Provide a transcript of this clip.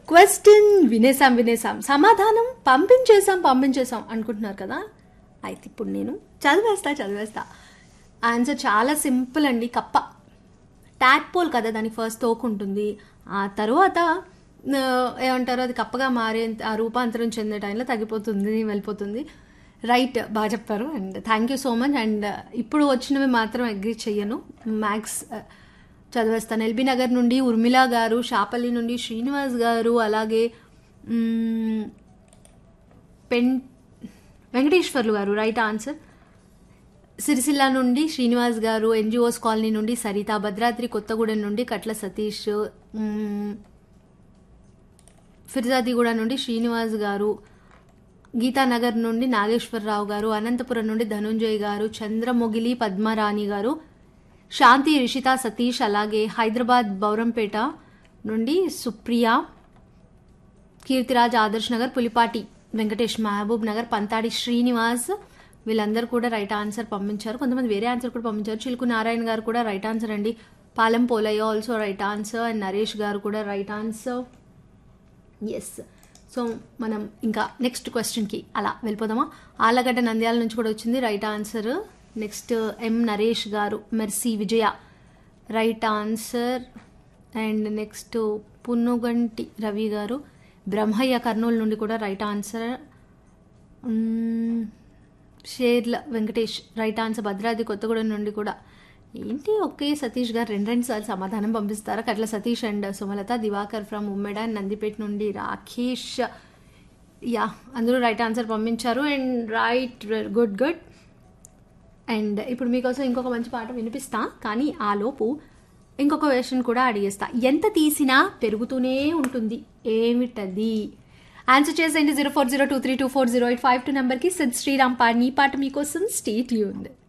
question వినేసాం వినేసాం సమాధానం పంపించేసాం పంపించేసాం అనుకుంటున్నారు కదా అయితే ఇప్పుడు నేను చదివేస్తా చదివేస్తా ఆన్సర్ చాలా సింపుల్ అండి కప్ప ట్యాక్పోల్ కదా దానికి ఫస్ట్ తోకు ఉంటుంది ఆ తర్వాత ఆ, ఏమంటారు అది కప్పగా మారే ఆ రూపాంతరం చెందే టైంలో తగ్గిపోతుంది వెళ్ళిపోతుంది రైట్ బాగా చెప్పారు and thank you so much and ఇప్పుడు వచ్చినవి మాత్రం అగ్రి చెయ్యను మ్యాథ్స్ చదివేస్తాను ఎల్బీ నగర్ నుండి ఉర్మిళ గారు షాపల్లి నుండి శ్రీనివాస్ గారు అలాగే మ్మ్, పెన్ వెంకటేశ్వర్లు గారు రైట్ ఆన్సర్ సిరిసిల్ల నుండి శ్రీనివాస్ గారు ఎన్జిఓస్ కాలనీ నుండి సరిత భద్రాద్రి కొత్తగూడెం నుండి కట్ల సతీష్ మ్మ్, ఫిర్జాదిగూడ నుండి శ్రీనివాస్ గారు గీతానగర్ నుండి నాగేశ్వరరావు గారు అనంతపురం నుండి ధనుంజయ్ గారు చంద్రమొగిలి పద్మరాణి గారు శాంతి రిషిత సతీష్ అలాగే హైదరాబాద్ బౌరంపేట నుండి సుప్రియ కీర్తిరాజ్ ఆదర్శ్ నగర్ పులిపాటి వెంకటేష్ మహబూబ్ నగర్ పంతాడి శ్రీనివాస్ వీళ్ళందరూ కూడా రైట్ ఆన్సర్ పంపించారు కొంతమంది వేరే ఆన్సర్ కూడా పంపించారు చిలుకు నారాయణ గారు కూడా రైట్ ఆన్సర్ అండి Palem Polayya also right answer and Naresh గారు కూడా రైట్ ఆన్సర్ ఎస్ సో మనం ఇంకా నెక్స్ట్ క్వశ్చన్కి అలా వెళ్ళిపోదామా ఆలగడ్డ నంద్యాల నుంచి కూడా వచ్చింది right answer next M Naresh గారు Mercy Vijaya right answer and next Punnuganti Ravi గారు బ్రహ్మయ్య కర్నూలు నుండి కూడా right answer hmm, Sherla Venkatesh right answer Bhadradri Kothagudem నుండి కూడా ఏంటి ఒకే సతీష్ గారు రెండు రెండు సార్లు సమాధానం పంపిస్తారా Katla Satish and Sumalatha Diwakar from Ummeda and Nandipet నుండి రాకేష్ యా అందరూ రైట్ ఆన్సర్ పంపించారు and right good good and ఇప్పుడు మీకోసం ఇంకొక మంచి పాట వినిపిస్తా కానీ ఆ లోపు ఇంకొక క్వశ్చన్ కూడా అడిగేస్తా ఎంత తీసినా పెరుగుతూనే ఉంటుంది ఏమిటది ఆన్సర్ చేసేయండి zero four zero two three two four zero eight five two నెంబర్కి సిద్ శ్రీరామ్ పాడిని ఈ పాట మీకోసం స్టేట్ ఉంది